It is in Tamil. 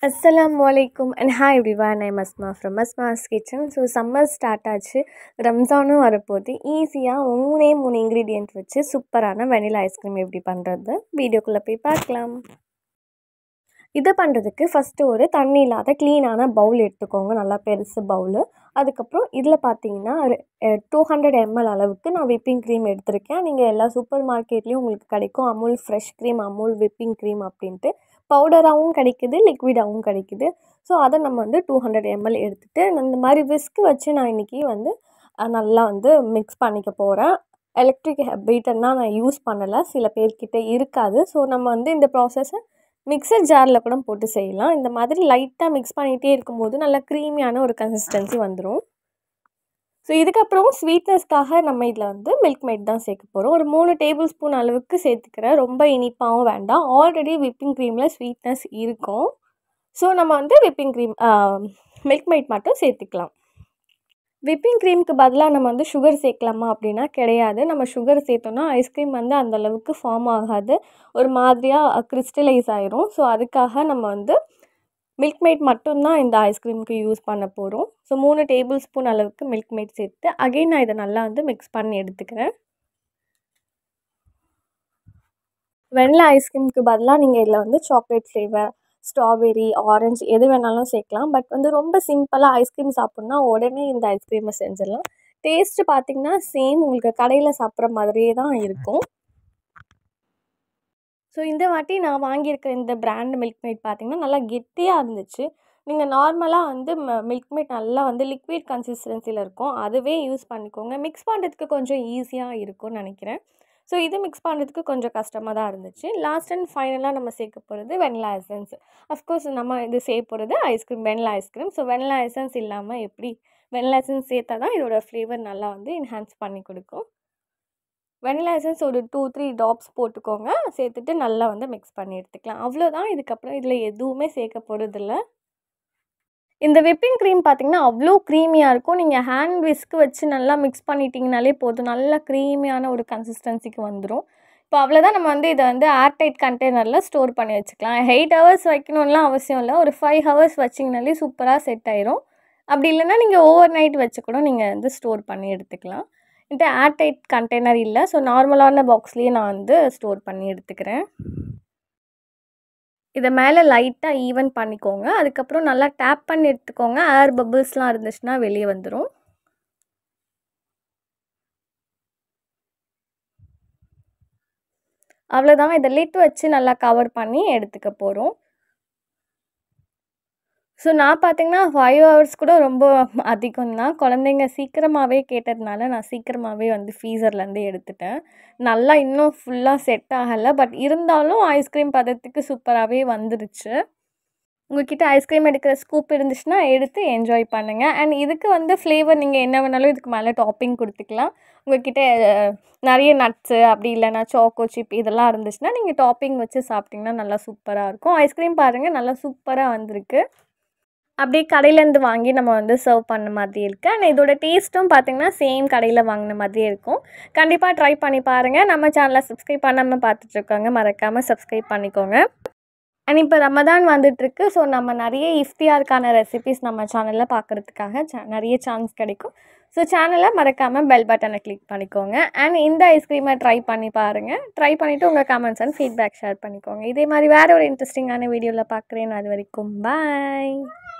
அஸ்ஸலாமு அலைக்கும் and hi everyone I'm Asma from Asma's kitchen so summer start ஆச்சு ரம்ஜானும் வரப்போகுது ஈஸியாக மூணே மூணு இன்க்ரீடியன்ட் வச்சு சூப்பரான வெனிலா ஐஸ்கிரீம் எப்படி பண்ணுறது வீடியோக்குள்ளே போய் பார்க்கலாம் இதை பண்ணுறதுக்கு ஃபஸ்ட்டு ஒரு தண்ணி இல்லாத க்ளீனான பவுல் எடுத்துக்கோங்க நல்லா பெருசு பவுலு அதுக்கப்புறம் இதில் பார்த்தீங்கன்னா டூ ஹண்ட்ரட் எம்எல் அளவுக்கு நான் விப்பிங் க்ரீம் எடுத்திருக்கேன் நீங்கள் எல்லா சூப்பர் மார்க்கெட்லேயும் உங்களுக்கு கிடைக்கும் Amul fresh cream Amul whipping cream அப்படின்ட்டு பவுடராகவும் கிடைக்குது லிக்விடாகவும் கிடைக்குது ஸோ அதை நம்ம வந்து டூ ஹண்ட்ரட் எம்எல் எடுத்துகிட்டு இந்த மாதிரி விஸ்க் வச்சு நான் இன்றைக்கி வந்து நல்லா வந்து மிக்ஸ் பண்ணிக்க போகிறேன் எலக்ட்ரிக் பீட்டர்னா நான் யூஸ் பண்ணலை சில பேர்கிட்ட இருக்காது ஸோ நம்ம வந்து இந்த ப்ராசஸை மிக்சர் ஜாரில் கூட போட்டு செய்யலாம் இந்த மாதிரி லைட்டாக மிக்ஸ் பண்ணிகிட்டே இருக்கும்போது நல்லா க்ரீமியான ஒரு கன்சிஸ்டன்சி வந்துடும் ஸோ இதுக்கப்புறம் ஸ்வீட்னஸ்க்காக நம்ம இதில் வந்து மில்க் மேட் தான் சேர்க்க போகிறோம் ஒரு மூணு டேபிள் ஸ்பூன் அளவுக்கு சேர்த்துக்கிறேன் ரொம்ப இனிப்பாகவும் வேண்டாம் ஆல்ரெடி விப்பிங் க்ரீமில் ஸ்வீட்னஸ் இருக்கும் ஸோ நம்ம வந்து விப்பிங் க்ரீம் மில்க் மேட் மட்டும் சேர்த்துக்கலாம் விப்பிங் க்ரீமுக்கு பதிலாக நம்ம வந்து சுகர் சேர்க்கலாமா அப்படின்னா கிடையாது நம்ம சுகர் சேர்த்தோன்னா ஐஸ்கிரீம் வந்து அந்தளவுக்கு ஃபார்ம் ஆகாது ஒரு மாதிரியாக கிறிஸ்டலைஸ் ஆயிரும் ஸோ அதுக்காக நம்ம வந்து மில்க் மேட் மட்டும்தான் இந்த ஐஸ்கிரீமுக்கு யூஸ் பண்ண போகிறோம் ஸோ மூணு டேபிள் ஸ்பூன் அளவுக்கு மில்க் மேட் சேர்த்து அகைன் நான் இதை நல்லா வந்து மிக்ஸ் பண்ணி எடுத்துக்கிறேன் வெண்ணிலா ஐஸ்கிரீமுக்கு பதிலாக நீங்கள் இதில் வந்து சாக்லேட் ஃப்ளேவர் ஸ்ட்ராபெரி ஆரஞ்சு எது வேணாலும் சேர்க்கலாம் பட் வந்து ரொம்ப சிம்பிளாக ஐஸ்கிரீம் சாப்பிட்ணுன்னா உடனே இந்த ஐஸ்கிரீமை செஞ்சிடலாம் டேஸ்ட்டு பார்த்திங்கன்னா சேம் உங்களுக்கு கடையில் சாப்பிட்ற மாதிரியே தான் இருக்கும் ஸோ இந்த வாட்டி நான் வாங்கியிருக்கிற இந்த பிராண்ட் மில்க் மேட் பார்த்திங்கன்னா நல்லா கெட்டியாக இருந்துச்சு நீங்கள் நார்மலாக வந்து மில்க் மேட் நல்லா வந்து லிக்விட் கன்சிஸ்டன்சியில் இருக்கும் அதுவே யூஸ் பண்ணிக்கோங்க மிக்ஸ் பண்ணுறதுக்கு கொஞ்சம் ஈஸியாக இருக்கும்னு நினைக்கிறேன் ஸோ இது மிக்ஸ் பண்ணுறதுக்கு கொஞ்சம் கஷ்டமாக தான் இருந்துச்சு லாஸ்ட் அண்ட் ஃபைனலாக நம்ம சேர்க்க போகிறது வெனிலா எசன்ஸ் அஃப்கோர்ஸ் நம்ம இது சேர்க்க போகிறது ice cream vanilla ice cream so vanilla essence இல்லாமல் எப்படி வெனிலா எசன்ஸ் சேர்த்தா தான் இதோட ஃப்ளேவர் நல்லா வந்து என்ஹான்ஸ் பண்ணி கொடுக்கும் வெனிலா எசன்ஸ் ஒரு டூ த்ரீ டாப்ஸ் போட்டுக்கோங்க சேர்த்துட்டு நல்லா வந்து மிக்ஸ் பண்ணி எடுத்துக்கலாம் அவ்வளோதான் இதுக்கப்புறம் இதில் எதுவுமே சேர்க்க போகிறதில்ல இந்த விப்பிங் க்ரீம் பார்த்திங்கன்னா அவ்வளோ க்ரீமியாக இருக்கும் நீங்கள் ஹேண்ட் விஸ்க்கு வச்சு நல்லா மிக்ஸ் பண்ணிட்டீங்கனாலே போதும் நல்லா க்ரீமியான ஒரு கன்சிஸ்டன்சிக்கு வந்துடும் இப்போ அவ்வளோதான் நம்ம வந்து இதை வந்து ஏர்டைட் கண்டெய்னரில் ஸ்டோர் பண்ணி வச்சுக்கலாம் எயிட் ஹவர்ஸ் வைக்கணும்லாம் அவசியம் இல்லை ஒரு ஃபைவ் ஹவர்ஸ் வச்சிங்கனாலே சூப்பராக செட் ஆயிரும் அப்படி இல்லைன்னா நீங்கள் ஓவர் நைட் வச்சு கூட நீங்கள் வந்து ஸ்டோர் பண்ணி எடுத்துக்கலாம் இது ஏர்டைட் கண்டெய்னர் இல்லை ஸோ நார்மலான பாக்ஸ்லேயே நான் வந்து ஸ்டோர் பண்ணி எடுத்துக்கிறேன் இதை மேலே லைட்டாக ஈவன் பண்ணிக்கோங்க அதுக்கப்புறம் நல்லா டேப் பண்ணி எடுத்துக்கோங்க ஏர் பபிள்ஸ்லாம் இருந்துச்சுன்னா வெளியே வந்துடும் அவ்வளோதான் இதை லிட் வச்சு நல்லா கவர் பண்ணி எடுத்துக்க போகிறோம் ஸோ நான் பார்த்திங்கன்னா ஃபைவ் ஹவர்ஸ் கூட ரொம்ப அதிகம் தான் குழந்தைங்க சீக்கிரமாகவே கேட்டதுனால நான் சீக்கிரமாகவே வந்து ஃபீஸர்லேருந்து எடுத்துட்டேன் நல்லா இன்னும் ஃபுல்லாக செட் ஆகலை பட் இருந்தாலும் ஐஸ்கிரீம் பதத்துக்கு சூப்பராகவே வந்துருச்சு உங்கள்கிட்ட ஐஸ்கிரீம் எடுக்கிற ஸ்கூப் இருந்துச்சுன்னா எடுத்து என்ஜாய் பண்ணுங்கள் அண்ட் இதுக்கு வந்து ஃப்ளேவர் நீங்கள் என்ன வேணாலும் இதுக்கு மேலே டாப்பிங் கொடுத்துக்கலாம் உங்கள்கிட்ட நிறைய நட்ஸு அப்படி இல்லைனா சாக்கோ சிப் இதெல்லாம் இருந்துச்சுன்னா நீங்கள் டாப்பிங் வச்சு சாப்பிட்டிங்கன்னா நல்லா சூப்பராக இருக்கும் ஐஸ்கிரீம் பாருங்கள் நல்லா சூப்பராக வந்திருக்கு அப்படியே கடையிலேருந்து வாங்கி நம்ம வந்து சர்வ் பண்ண மாதிரி இருக்குது அண்ட் இதோட டேஸ்ட்டும் பார்த்திங்கன்னா சேம் கடையில் வாங்கின மாதிரியே இருக்கும் கண்டிப்பாக ட்ரை பண்ணி பாருங்கள் நம்ம சேனலை சப்ஸ்கிரைப் பண்ணாமல் பார்த்துட்ருக்காங்க மறக்காமல் சப்ஸ்கிரைப் பண்ணிக்கோங்க அண்ட் இப்போ ரமதான் வந்துட்டுருக்கு ஸோ நம்ம நிறைய இஃப்தியாருக்கான ரெசிபிஸ் நம்ம சேனலில் பார்க்குறதுக்காக ச நிறைய சான்ஸ் கிடைக்கும் ஸோ சேனலை மறக்காமல் பெல் பட்டனை கிளிக் பண்ணிக்கோங்க அண்ட் இந்த ஐஸ்கிரீமை ட்ரை பண்ணி பாருங்கள் ட்ரை பண்ணிவிட்டு உங்கள் கமெண்ட்ஸ் அண்ட் ஃபீட்பேக் ஷேர் பண்ணிக்கோங்க இதே மாதிரி வேறு ஒரு இன்ட்ரெஸ்டிங்கான வீடியோவில் பார்க்குறேன் அது வரைக்கும் பாய்